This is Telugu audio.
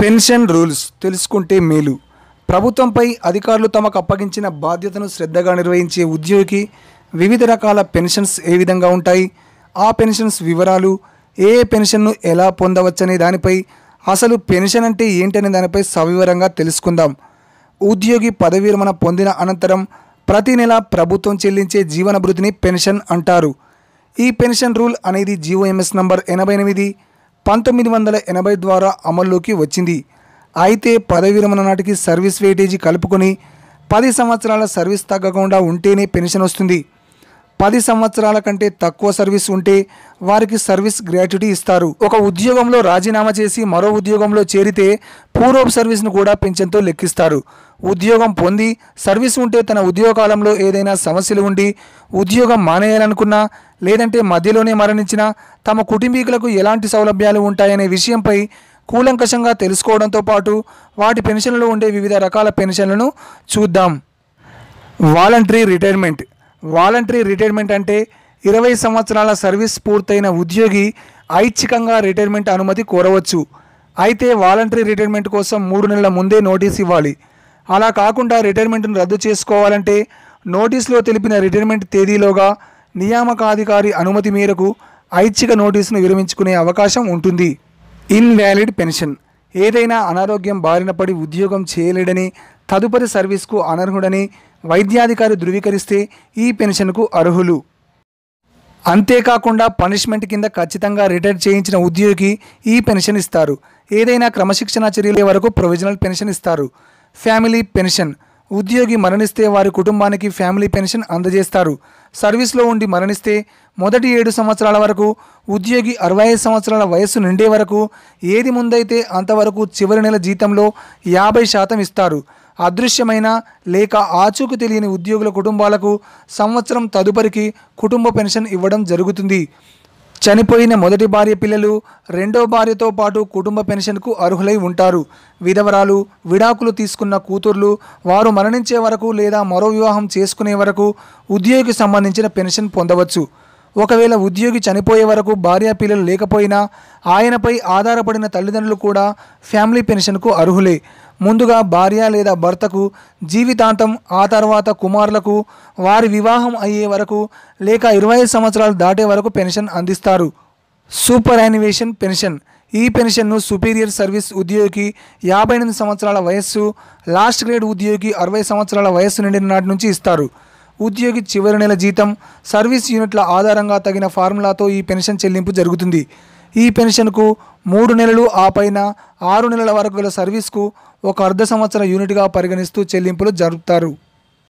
పెన్షన్ రూల్స్ తెలుసుకుంటే మేలు ప్రభుత్వంపై అధికారులు తమకు అప్పగించిన బాధ్యతను శ్రద్ధగా నిర్వహించే ఉద్యోగికి వివిధ రకాల పెన్షన్స్ ఏ విధంగా ఉంటాయి ఆ పెన్షన్స్ వివరాలు ఏ ఏ పెన్షన్ను ఎలా పొందవచ్చనే దానిపై అసలు పెన్షన్ అంటే ఏంటనే దానిపై సవివరంగా తెలుసుకుందాం ఉద్యోగి పదవి విరమణ పొందిన అనంతరం ప్రతి నెల ప్రభుత్వం చెల్లించే జీవన భృతిని పెన్షన్ అంటారు ఈ పెన్షన్ రూల్ అనేది జీఓఎంఎస్ నంబర్ ఎనభై ఎనిమిది పంతొమ్మిది వందల ఎనభై ద్వారా అమల్లోకి వచ్చింది అయితే పదవి విరమణ నాటికి సర్వీస్ వెయిటేజీ కలుపుకొని పది సంవత్సరాల సర్వీస్ తగ్గకుండా ఉంటేనే పెన్షన్ వస్తుంది పది సంవత్సరాల కంటే తక్కువ సర్వీస్ ఉంటే వారికి సర్వీస్ గ్రాట్యుటీ ఇస్తారు ఒక ఉద్యోగంలో రాజీనామా చేసి మరో ఉద్యోగంలో చేరితే పూర్వపు సర్వీస్ను కూడా పెన్షన్తో లెక్కిస్తారు ఉద్యోగం పొంది సర్వీస్ ఉంటే తన ఉద్యోగ కాలంలో ఏదైనా సమస్యలు ఉండి ఉద్యోగం మానేయాలనుకున్నా లేదంటే మధ్యలోనే మరణించినా తమ కుటుంబీకులకు ఎలాంటి సౌలభ్యాలు ఉంటాయనే విషయంపై కూలంకషంగా తెలుసుకోవడంతో పాటు వాటి పెన్షన్లో ఉండే వివిధ రకాల పెన్షన్లను చూద్దాం వాలంటరీ రిటైర్మెంట్ వాలంటరీ రిటైర్మెంట్ అంటే ఇరవై సంవత్సరాల సర్వీస్ పూర్తయిన ఉద్యోగి ఐచ్ఛికంగా రిటైర్మెంట్ అనుమతి కోరవచ్చు అయితే వాలంటరీ రిటైర్మెంట్ కోసం మూడు నెలల ముందే నోటీస్ ఇవ్వాలి అలా కాకుండా రిటైర్మెంట్ను రద్దు చేసుకోవాలంటే నోటీసులో తెలిపిన రిటైర్మెంట్ తేదీలోగా నియామకాధికారి అనుమతి మేరకు ఐచ్ఛిక నోటీసును విరమించుకునే అవకాశం ఉంటుంది ఇన్వాలిడ్ పెన్షన్ ఏదైనా అనారోగ్యం బారిన పడి ఉద్యోగం చేయలేడని తదుపరి సర్వీస్కు అనర్హుడని వైద్యాధికారి ధృవీకరిస్తే ఈ పెన్షన్కు అర్హులు అంతేకాకుండా పనిష్మెంట్ కింద ఖచ్చితంగా రిటైర్ చేయించిన ఉద్యోగికి ఈ పెన్షన్ ఇస్తారు ఏదైనా క్రమశిక్షణ చర్యల వరకు ప్రొవిజనల్ పెన్షన్ ఇస్తారు ఫ్యామిలీ పెన్షన్ ఉద్యోగి మరణిస్తే వారి కుటుంబానికి ఫ్యామిలీ పెన్షన్ అందజేస్తారు సర్వీస్లో ఉండి మరణిస్తే మొదటి ఏడు సంవత్సరాల వరకు ఉద్యోగి అరవై ఐదు సంవత్సరాల వయస్సు నిండే వరకు ఏది ముందైతే అంతవరకు చివరి నెల జీతంలో యాభై శాతం ఇస్తారు అదృశ్యమైన లేక ఆచూకు తెలియని ఉద్యోగుల కుటుంబాలకు సంవత్సరం తదుపరికి కుటుంబ పెన్షన్ ఇవ్వడం జరుగుతుంది చనిపోయిన మొదటి భార్య పిల్లలు రెండో భార్యతో పాటు కుటుంబ పెన్షన్కు అర్హులై ఉంటారు విధవరాలు విడాకులు తీసుకున్న కూతుర్లు వారు మరణించే వరకు లేదా మరో వివాహం చేసుకునే వరకు ఉద్యోగికి సంబంధించిన పెన్షన్ పొందవచ్చు ఒకవేళ ఉద్యోగి చనిపోయే వరకు భార్య పిల్లలు లేకపోయినా ఆయనపై ఆధారపడిన తల్లిదండ్రులు కూడా ఫ్యామిలీ పెన్షన్కు అర్హులే ముందుగా భార్య లేదా భర్తకు జీవితాంతం ఆ తర్వాత కుమారులకు వారి వివాహం అయ్యే వరకు లేక ఇరవై ఐదు సంవత్సరాలు దాటే వరకు పెన్షన్ అందిస్తారు సూపర్ యానివేషన్ పెన్షన్ ఈ పెన్షన్ను సుపీరియర్ సర్వీస్ ఉద్యోగికి యాభై ఎనిమిది సంవత్సరాల వయస్సు లాస్ట్ గ్రేడ్ ఉద్యోగికి అరవై సంవత్సరాల వయస్సు నిండిన నాటి నుంచి ఇస్తారు ఉద్యోగి చివరి నెల జీతం సర్వీస్ యూనిట్ల ఆధారంగా తగిన ఫార్ములాతో ఈ పెన్షన్ చెల్లింపు జరుగుతుంది ఈ పెన్షన్కు మూడు నెలలు ఆ పైన ఆరు నెలల వరకు గల సర్వీస్కు ఒక అర్ధ సంవత్సర యూనిట్గా పరిగణిస్తూ చెల్లింపులు జరుపుతారు